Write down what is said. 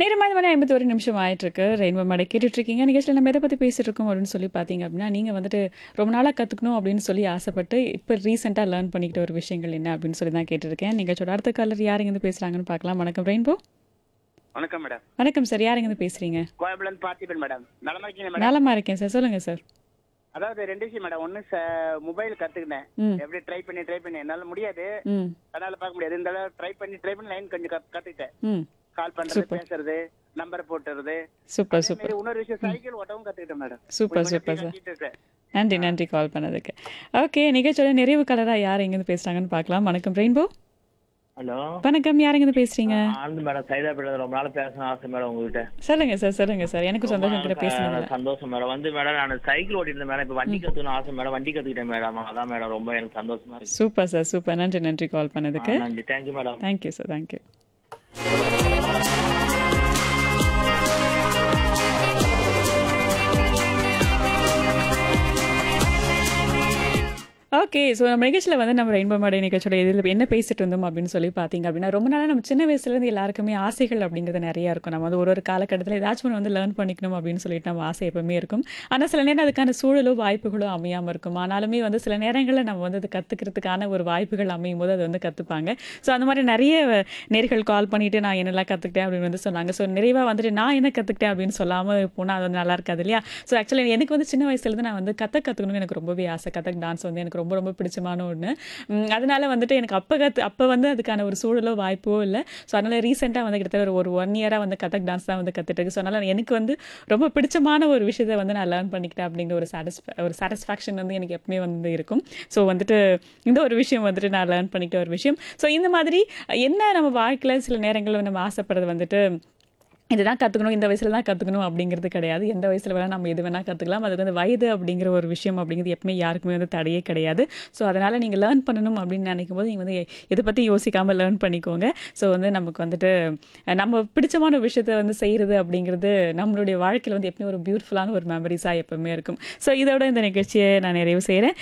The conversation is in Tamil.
நேரம் மாதிரி மணி ஐம்பத்தி ஒரு நிமிஷம் ஆயிட்டு இருக்கு ரெயின்போ மேடை கேட்டுட்டு இருக்கீங்க நிகழ்ச்சியில் நம்ம எதை பற்றி பேசிட்டு இருக்கோம் அப்படின்னு சொல்லி பார்த்தீங்க அப்படின்னா நீங்கள் வந்துட்டு ரொம்ப நாளாக கற்றுக்கணும் அப்படின்னு சொல்லி ஆசைப்பட்டு இப்போ ரீசெண்டாக லேர்ன் பண்ணிக்கிட்ட ஒரு விஷயங்கள் என்ன அப்படின்னு சொல்லி தான் கேட்டிருக்கேன் நிகழ்ச்சியோட அடுத்த காலர் யார் இருந்து பேசுகிறாங்கன்னு பார்க்கலாம் வணக்கம் ரெயின்போ வணக்கம் மேடம் வணக்கம் சார் யார் இருந்து பேசுகிறீங்க கோயம்புலன் பார்த்திபன் மேடம் நலமா இருக்கீங்க மேடம் நலமா இருக்கேன் சார் சொல்லுங்கள் சார் அதாவது ரெண்டு விஷயம் மேடம் ஒன்னு மொபைல் கத்துக்கினேன் ம் எப்படி ட்ரை பண்ணி ட்ரை பண்ணி என்னால முடியாது ம் அதனால பார்க்க முடியாது இந்த ட்ரை பண்ணி ட்ரை பண்ணி லைன் கொஞ்சம் கத்து- கத்துக்கிட்டேன் ம் கால் பண்றது பேசுறது நம்பர் போட்டுறது சூப்பர் அதே சூப்பர் மாதிரி இன்னொரு விஷயம் சைக்கிள் ஓட்டவும் கத்துக்கிட்டேன் மேடம் சூப்பர் சூப்பர் சார் கத்திட்டு இருக்கேன் நன்றி நன்றி கால் பண்ணதுக்கு ஓகே நிகழ்ச்சியோட நிறைவு கலராக யார் எங்கேருந்து பேசுகிறாங்கன்னு பார்க்கலாம் வணக்கம் ரெயின்போ ஹலோ வணக்கம் யார் எங்கேருந்து பேசுகிறீங்க ஆனந்த் மேடம் சைதாப்பேட்டை ரொம்ப நாள் பேசணும் ஆசை மேடம் உங்ககிட்ட சொல்லுங்க சார் சொல்லுங்க சார் எனக்கு சந்தோஷம் கிட்ட பேசுனதுல அஹ் சந்தோஷம் மேடம் வந்து மேடம் நான் சைக்கிள் ஓட்டிருந்தேன் மேடம் இப்ப வண்டி கத்துக்கணும் ஆசை மேடம் வண்டி கத்துக்கிட்டேன் மேடம் அதான் மேடம் ரொம்ப எனக்கு சந்தோஷமா இருக்கு சூப்பர் சார் சூப்பர் நன்றி நன்றி கால் பண்ணதுக்கு ஆ, நன்றி thank you madam thank you sir thank you okay so நம்ம நிகழ்ச்சியில் வந்து நம்ம ரெயின்போ மாடை நிகழ்ச்சியோட இதில் என்ன பேசிட்டு இருந்தோம் அப்படின்னு சொல்லி பார்த்தீங்க அப்படின்னா ரொம்ப நாளாக நம்ம சின்ன வயசுலேருந்து எல்லாருக்குமே ஆசைகள் அப்படிங்கிறது நிறையா இருக்கும் நம்ம வந்து ஒரு ஒரு காலகட்டத்தில் ஏதாச்சும் ஒன்று வந்து லேர்ன் பண்ணிக்கணும் அப்படின்னு சொல்லிட்டு நம்ம ஆசை எப்பவுமே இருக்கும் ஆனால் சில நேரம் அதுக்கான சூழலோ வாய்ப்புகளோ அமையாமல் இருக்கும் ஆனாலுமே வந்து சில நேரங்களில் நம்ம வந்து அது கற்றுக்கிறதுக்கான ஒரு வாய்ப்புகள் அமையும் போது அது வந்து கற்றுப்பாங்க ஸோ அந்த மாதிரி நிறைய நேர்கள் கால் பண்ணிட்டு நான் என்னெல்லாம் கற்றுக்கிட்டேன் அப்படின்னு வந்து சொன்னாங்க ஸோ நிறைவாக வந்துட்டு நான் என்ன கற்றுக்கிட்டேன் அப்படின்னு சொல்லாமல் போனால் அது வந்து நல்லா இருக்காது இல்லையா ஸோ ஆக்சுவலி எனக்கு வந்து சின்ன வயசுலேருந்து நான் வந்து கற்று கற்றுக்கணும்னு எனக்கு ரொம்பவே ஆசை கதக் டான்ஸ் வந்து எனக்கு ரொம்ப ரொம்ப பிடிச்சமான ஒன்று உம், அதனால வந்துட்டு எனக்கு அப்போ கற்று அப்போ வந்து அதுக்கான ஒரு சூழலோ வாய்ப்போ இல்லை ஸோ அதனால் ரீசெண்டாக வந்து கிட்டத்தட்ட ஒரு ஒரு ஒன் இயராக வந்து கதக் டான்ஸ் தான் வந்து கற்றுட்டு இருக்கு ஸோ அதனால் எனக்கு வந்து ரொம்ப பிடிச்சமான ஒரு விஷயத்தை வந்து நான் லேர்ன் பண்ணிக்கிட்டேன் அப்படிங்கிற ஒரு சாட்டிஸ்ஃபை ஒரு சாட்டிஸ்ஃபேக்ஷன் வந்து எனக்கு எப்பவுமே வந்து இருக்கும் ஸோ வந்துட்டு இந்த ஒரு விஷயம் வந்துட்டு நான் லேர்ன் பண்ணிக்கிட்ட ஒரு விஷயம் ஸோ இந்த மாதிரி என்ன நம்ம வாழ்க்கையில் சில நேரங்களில் நம்ம ஆசைப்படுறது வந்துட்டு இதுதான் கற்றுக்கணும் இந்த வயசில் தான் கற்றுக்கணும் அப்படிங்கிறது கிடையாது எந்த வயசில் வேணால் நம்ம எது வேணால் கற்றுக்கலாம் அதுக்கு வந்து வயது அப்படிங்கிற ஒரு விஷயம் அப்படிங்கிறது எப்பவுமே யாருக்குமே வந்து தடையே கிடையாது ஸோ அதனால் நீங்கள் லேர்ன் பண்ணணும் அப்படின்னு நினைக்கும் போது நீங்கள் வந்து இதை பற்றி யோசிக்காமல் லேர்ன் பண்ணிக்கோங்க ஸோ வந்து நமக்கு வந்துட்டு அஹ், நம்ம பிடிச்சமான விஷயத்தை வந்து செய்கிறது அப்படிங்கிறது நம்மளுடைய வாழ்க்கையில் வந்து எப்பவுமே ஒரு பியூட்டிஃபுல்லான ஒரு மெமரிஸாக எப்பவுமே இருக்கும் ஸோ இதோட இந்த நிகழ்ச்சியை நான் நிறைவு செய்கிறேன்